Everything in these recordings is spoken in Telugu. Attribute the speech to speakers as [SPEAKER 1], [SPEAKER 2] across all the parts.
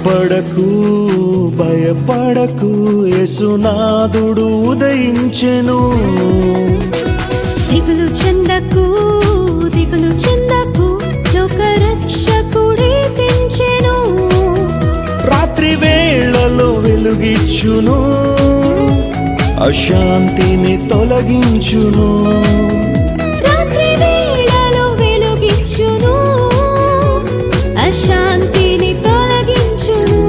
[SPEAKER 1] భయపడకు భయపడకు యేసునాథుడు ఉదయించెను
[SPEAKER 2] దిగులు చెందకు దిగులు చెందకు లోక రక్షకుడే తెంచెను
[SPEAKER 1] రాత్రి వేళలో వెలుగిచ్చును అశాంతిని తొలగించును
[SPEAKER 2] రాత్రి వేళలో వెలుగిచ్చును అశాంతిని తొలగించును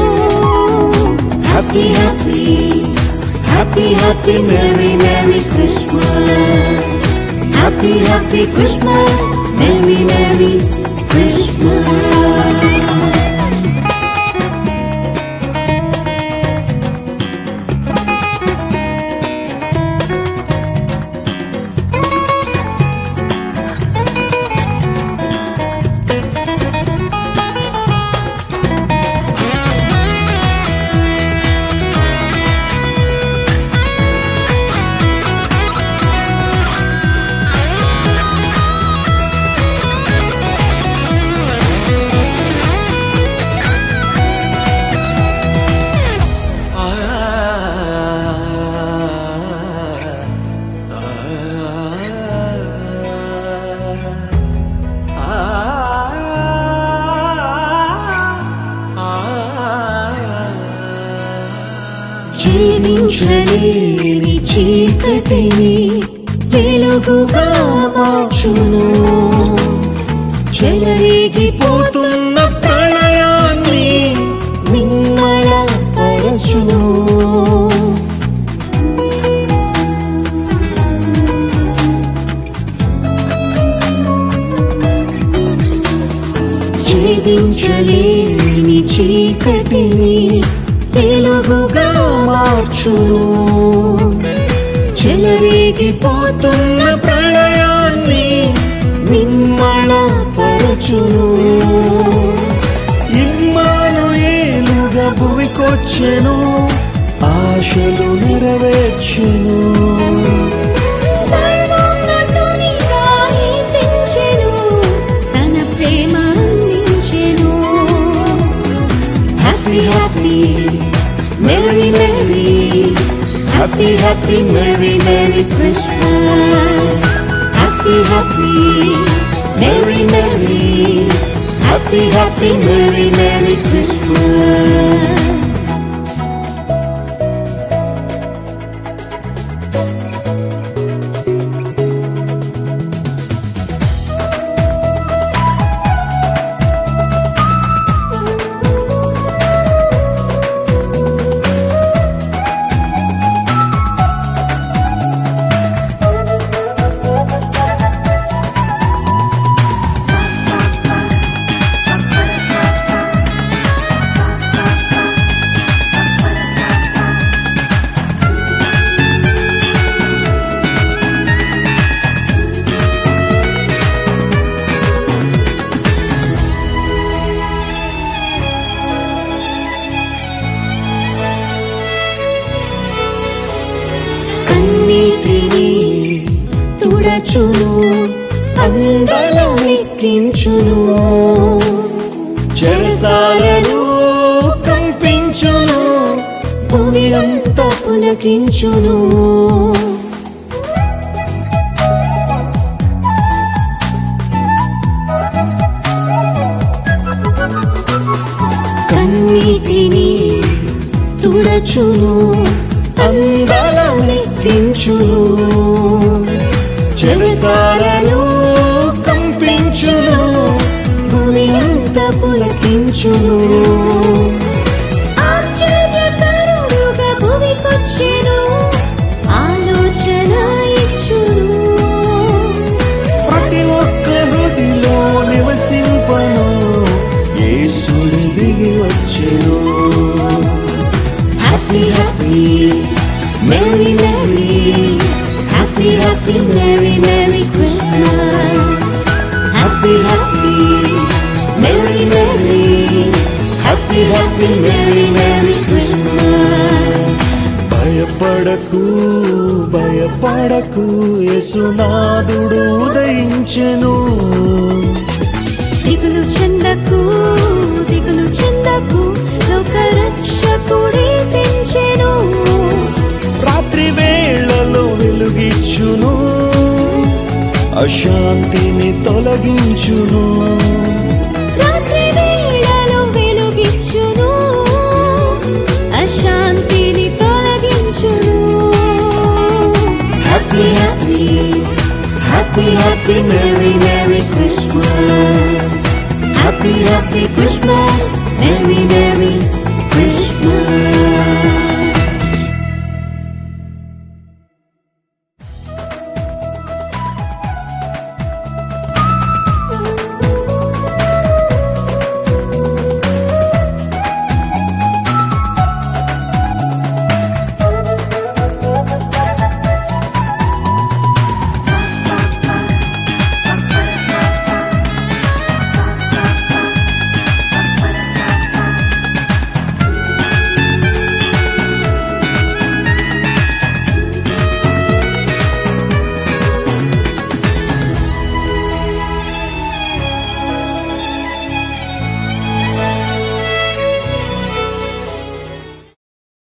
[SPEAKER 2] happy happy happy happy merry merry Christmas happy happy Christmas merry merry Christmas జీవించలేని చీకటిని వెలుగుగా మార్చును చెలరేగిపోతున్న ప్రళయాన్ని నిమ్మళ పరచును ఛేదించలేని చీకటిని వెలుగుగా మార్చును చెలరేగిపోతున్న ప్రళయాన్ని నిమ్మళ పరచును ఇమ్మాను ఏలుగా భువికొచ్చెను ఆశలు నెరవేర్చెను సర్వోన్నతునిగా ఎత్తించెను, తన ప్రేమ అందించెను. Happy, happy, merry, merry, happy, happy, merry, merry Christmas. Happy, happy, merry, merry, happy, happy, merry, merry Christmas. కన్నీటిని తుడచును అందలమెక్కించును చెరసాలను కంపించును భూమి అంతా పులకించును కన్నీటిని తుడచును అందలమెక్కించును చెరసాలను కంపించును భూమి అంత పులకించును ఆశ్చర్యకరుడుగా భూమికొచ్చెను ఆలోచన ఇచ్చును
[SPEAKER 1] ప్రతి ఒక్క హృదిలో నివసింపను యేసుడు దిగి వచ్చెను
[SPEAKER 2] Happy, happy, merry, merry, happy, happy, merry, merry Christmas. Happy, happy, merry, merry, happy, happy, merry, merry Christmas.
[SPEAKER 1] భయపడకు భయపడకు యేసునాథుడు ఉదయించెను
[SPEAKER 2] దిగులు చెందకు దిగులు దిగులు చెందకు లోక రక్షకుడే తెంచెను
[SPEAKER 1] రాత్రి వేళలో వెలుగిచ్చును అశాంతిని తొలగించును
[SPEAKER 2] రాత్రి వేళలో వెలుగిచ్చును అశాంతిని తొలగించును happy happy happy happy merry merry Christmas happy happy Christmas merry merry Christmas